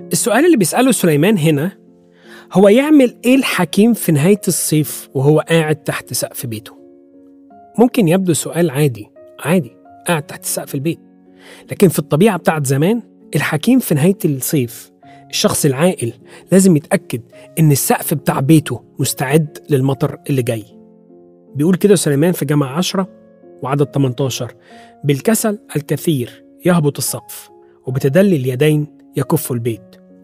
السؤال اللي بيسأله سليمان هنا هو يعمل إيه الحكيم في نهاية الصيف وهو قاعد تحت سقف بيته؟ ممكن يبدو سؤال عادي عادي قاعد تحت سقف البيت لكن في الطبيعة بتاعت زمان الحكيم في نهاية الصيف الشخص العاقل لازم يتأكد إن السقف بتاع بيته مستعد للمطر اللي جاي بيقول كده سليمان في جامعة عشرة وعدد 18 بالكسل الكثير يهبط السقف وبتدلي اليدين يكف البيت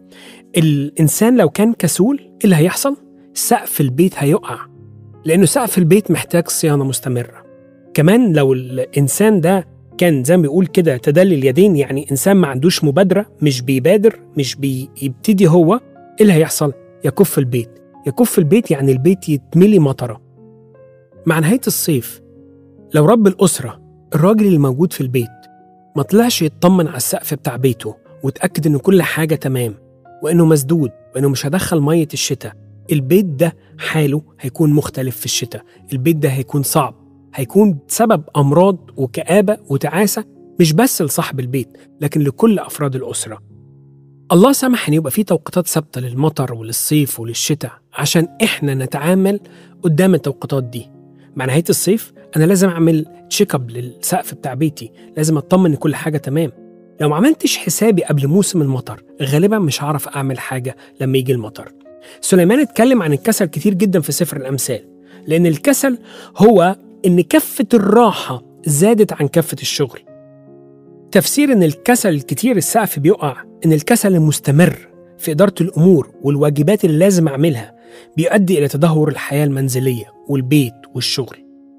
الإنسان لو كان كسول إيه اللي هيحصل؟ سقف البيت هيقع لأنه سقف البيت محتاج صيانة مستمرة كمان لو الإنسان ده كان زي ما بيقول كده تدلي اليدين يعني إنسان ما عندوش مبادرة مش بيبادر مش بيبتدي هو إيه اللي هيحصل؟ يكف البيت يكف البيت يعني البيت يتملي مطرة مع نهاية الصيف لو رب الأسرة الراجل اللي موجود في البيت ما طلعش يطمن على السقف بتاع بيته وتأكد إن كل حاجة تمام وإنه مسدود وإنه مش هدخل مية الشتاء البيت ده حاله هيكون مختلف في الشتاء البيت ده هيكون صعب هيكون سبب أمراض وكآبة وتعاسة مش بس لصاحب البيت لكن لكل أفراد الأسرة الله سمح إن يبقى في توقيتات ثابتة للمطر وللصيف وللشتاء عشان إحنا نتعامل قدام التوقيتات دي مع نهاية الصيف أنا لازم أعمل تشيك اب للسقف بتاع بيتي لازم أطمن إن كل حاجة تمام لو ما عملتش حسابي قبل موسم المطر غالبا مش هعرف أعمل حاجة لما يجي المطر سليمان اتكلم عن الكسل كتير جدا في سفر الأمثال لأن الكسل هو إن كفة الراحة زادت عن كفة الشغل تفسير إن الكسل الكتير السقف بيقع إن الكسل المستمر في إدارة الأمور والواجبات اللي لازم أعملها بيؤدي إلى تدهور الحياة المنزلية والبيت والشغل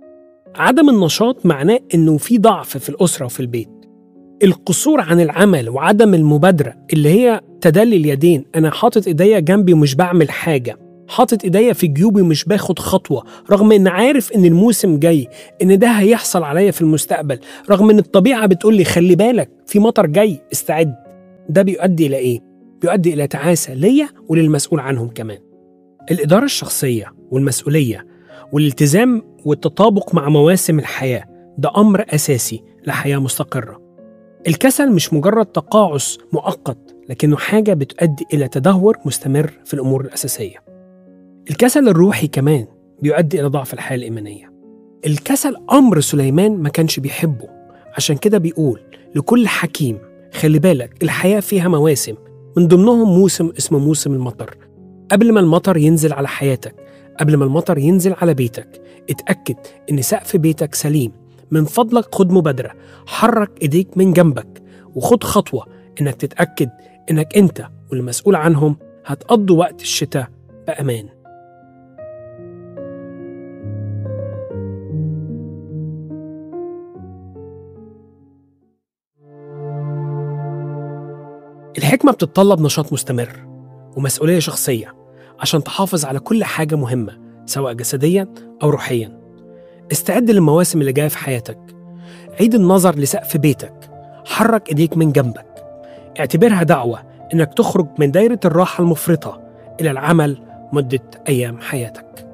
عدم النشاط معناه إنه في ضعف في الأسرة وفي البيت القصور عن العمل وعدم المبادرة اللي هي تدلي اليدين أنا حاطط إيديا جنبي ومش بعمل حاجة حاطط إيديا في جيوبي ومش باخد خطوة رغم إن عارف إن الموسم جاي إن ده هيحصل عليا في المستقبل رغم إن الطبيعة بتقول لي خلي بالك في مطر جاي استعد ده بيؤدي إلى إيه؟ بيؤدي إلى تعاسة ليا وللمسؤول عنهم كمان الإدارة الشخصية والمسؤولية والالتزام والتطابق مع مواسم الحياة ده أمر أساسي لحياة مستقرة الكسل مش مجرد تقاعس مؤقت لكنه حاجة بتؤدي إلى تدهور مستمر في الأمور الأساسية الكسل الروحي كمان بيؤدي إلى ضعف الحياة الإيمانية الكسل أمر سليمان ما كانش بيحبه عشان كده بيقول لكل حكيم خلي بالك الحياة فيها مواسم من ضمنهم موسم اسمه موسم المطر قبل ما المطر ينزل على حياتك قبل ما المطر ينزل على بيتك اتأكد إن سقف بيتك سليم من فضلك خد مبادرة حرك إيديك من جنبك وخد خطوة إنك تتأكد إنك أنت والمسؤول عنهم هتقضوا وقت الشتاء بأمان الحكمة بتتطلب نشاط مستمر ومسؤولية شخصية عشان تحافظ على كل حاجة مهمة سواء جسديا أو روحيا استعد للمواسم اللي جاية في حياتك عيد النظر لسقف بيتك حرك إيديك من جنبك اعتبرها دعوة إنك تخرج من دايرة الراحة المفرطة إلى العمل مدة أيام حياتك